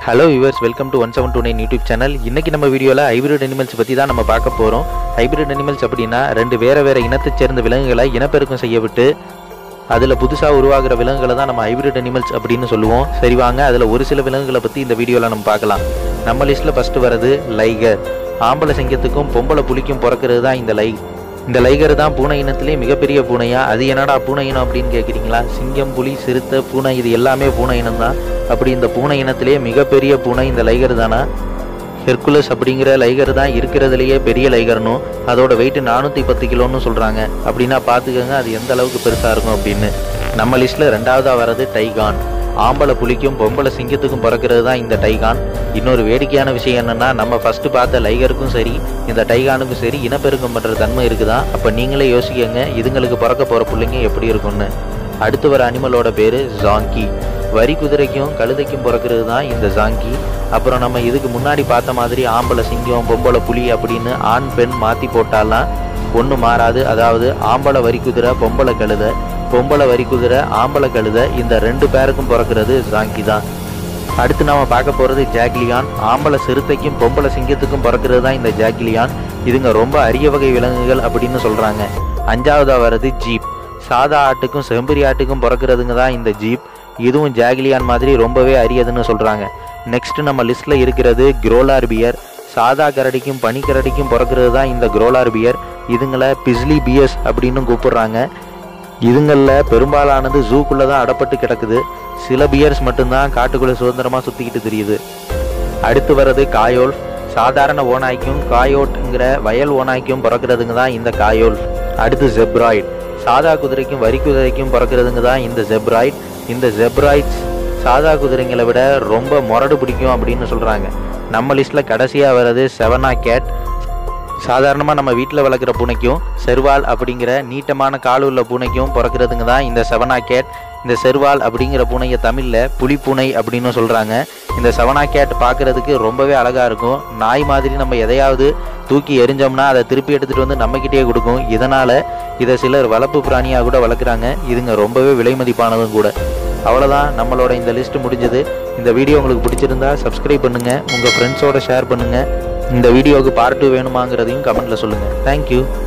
hello viewers welcome to one seven two nine YouTube channel இன்னைக்கு நம்ம வீடியோவில் hybrid animals பற்றி தான் நம்ம பார்க்க போகிறோம் ஹைபிரிட் அனிமல்ஸ் அப்படின்னா ரெண்டு வேற வேற இனத்தைச் சேர்ந்த விலங்குகளை இனப்பெருக்கம் செய்ய விட்டு அதில் புதுசாக உருவாகிற விலங்குகளை தான் நம்ம ஹைபிரிட் அனிமல்ஸ் அப்படின்னு சொல்லுவோம் சரி வாங்க அதில் ஒரு சில விலங்குகளை பற்றி இந்த வீடியோவில் நம்ம பார்க்கலாம் நம்ம லிஸ்ட்டில் ஃபஸ்ட்டு வர்றது லைகர் ஆம்பளை சிங்கத்துக்கும் பொம்பளை புலிக்கும் பிறக்கிறது தான் இந்த லை இந்த லைகர் தான் பூனை இனத்திலே மிகப்பெரிய பூனையா அது என்னடா பூனை இனம் அப்படின்னு கேட்குறீங்களா சிங்கம் புலி சிறுத்தை பூனை இது எல்லாமே பூனை இனம் தான் அப்படி இந்த பூனை இனத்திலே மிகப்பெரிய பூனை இந்த லைகர் தானா ஹெர்குலஸ் அப்படிங்கிற லைகர் தான் இருக்கிறதுலையே பெரிய லைகர்னும் அதோட வெயிட் நானூற்றி பத்து கிலோன்னு சொல்கிறாங்க அப்படின்னா பார்த்துக்கோங்க அது எந்த அளவுக்கு பெருசாக இருக்கும் அப்படின்னு நம்ம லிஸ்ட்டில் ரெண்டாவதாக வர்றது டைகான் ஆம்பளை புலிக்கும் பொம்பளை சிங்கத்துக்கும் பிறக்கிறது தான் இந்த டைகான் இன்னொரு வேடிக்கையான விஷயம் என்னன்னா நம்ம ஃபர்ஸ்ட் பார்த்த லைகருக்கும் சரி இந்த டைகானுக்கும் சரி இனப்பெருக்கம் பண்ணுற தன்மை இருக்குதான் அப்போ நீங்களே யோசிக்கங்க இதுங்களுக்கு பிறக்க போகிற பிள்ளைங்க எப்படி இருக்கும்னு அடுத்து வர அனிமலோட பேர் ஜாங்கி வரி குதிரைக்கும் கழுதைக்கும் பிறக்கிறது தான் இந்த ஜாங்கி அப்புறம் நம்ம இதுக்கு முன்னாடி பார்த்த மாதிரி ஆம்பளை சிங்கம் பொம்பளை புலி அப்படின்னு ஆண் பெண் மாற்றி போட்டாலாம் ஒன்றும் மாறாது அதாவது ஆம்பளை வரி குதிரை பொம்பளை கழுதை பொம்பளை வரி குதிரை ஆம்பளை கழுதை இந்த ரெண்டு பேருக்கும் பிறக்கிறது ஜாங்கி தான் அடுத்து நாம பார்க்க போகிறது ஜாக்லியான் ஆம்பளை சிறுத்தைக்கும் பொம்பளை சிங்கத்துக்கும் பிறக்கிறது தான் இந்த ஜாக்லியான் இதுங்க ரொம்ப அரிய வகை விலங்குகள் அப்படின்னு சொல்கிறாங்க அஞ்சாவதாக வர்றது ஜீப் சாதா ஆட்டுக்கும் செம்பரி ஆட்டுக்கும் பிறக்கிறதுங்க தான் இந்த ஜீப் இதுவும் ஜாக்லியான் மாதிரி ரொம்பவே அரியதுன்னு சொல்கிறாங்க நெக்ஸ்ட் நம்ம லிஸ்ட்டில் இருக்கிறது குரோலார் பியர் சாதா கரடிக்கும் பனிக்கரடிக்கும் பிறக்கிறது தான் இந்த குரோலார் பியர் இதுங்களை பிஸ்லி பியர்ஸ் அப்படின்னு கூப்பிடுறாங்க இதுங்களில் பெரும்பாலானது ஜூக்குள்ளே தான் அடப்பட்டு கிடக்குது சில பியர்ஸ் மட்டும்தான் காட்டுக்குள்ளே சுதந்திரமாக சுற்றிக்கிட்டு தெரியுது அடுத்து வர்றது காயோல் சாதாரண ஓநாய்க்கும் காயோட்ங்கிற வயல் ஓநாய்க்கும் பிறக்கிறதுங்க தான் இந்த காயோல் அடுத்து ஜெப்ராய்ட் சாதா குதிரைக்கும் வரி குதிரைக்கும் பிறக்கிறதுங்க தான் இந்த ஜெப்ராய்ட் இந்த ஜெப்ராய்ட்ஸ் சாதா குதிரைங்களை விட ரொம்ப முரடு பிடிக்கும் அப்படின்னு சொல்கிறாங்க நம்ம லிஸ்ட்டில் கடைசியாக வர்றது செவனா கேட் சாதாரணமாக நம்ம வீட்டில் வளர்க்குற பூனைக்கும் செர்வால் அப்படிங்கிற நீட்டமான கால் உள்ள பூனைக்கும் பிறக்கிறதுங்க தான் இந்த செவனா கேட் இந்த செர்வால் அப்படிங்கிற பூனையை தமிழில் புலிப்பூனை அப்படின்னு சொல்கிறாங்க இந்த செவனா கேட் பார்க்குறதுக்கு ரொம்பவே அழகாக இருக்கும் நாய் மாதிரி நம்ம எதையாவது தூக்கி எரிஞ்சோம்னா அதை திருப்பி எடுத்துகிட்டு வந்து நம்மக்கிட்டே கொடுக்கும் இதனால் இதை சிலர் வளர்ப்பு பிராணியாக கூட வளர்க்குறாங்க இதுங்க ரொம்பவே விலை மதிப்பானதும் கூட அவ்வளோதான் நம்மளோட இந்த லிஸ்ட் முடிஞ்சது இந்த வீடியோ உங்களுக்கு பிடிச்சிருந்தா சப்ஸ்கிரைப் பண்ணுங்கள் உங்கள் ஃப்ரெண்ட்ஸோட ஷேர் பண்ணுங்கள் இந்த வீடியோவுக்கு பார்ட் டூ வேணுமாங்கிறதையும் கமெண்ட்டில் சொல்லுங்கள் தேங்க்யூ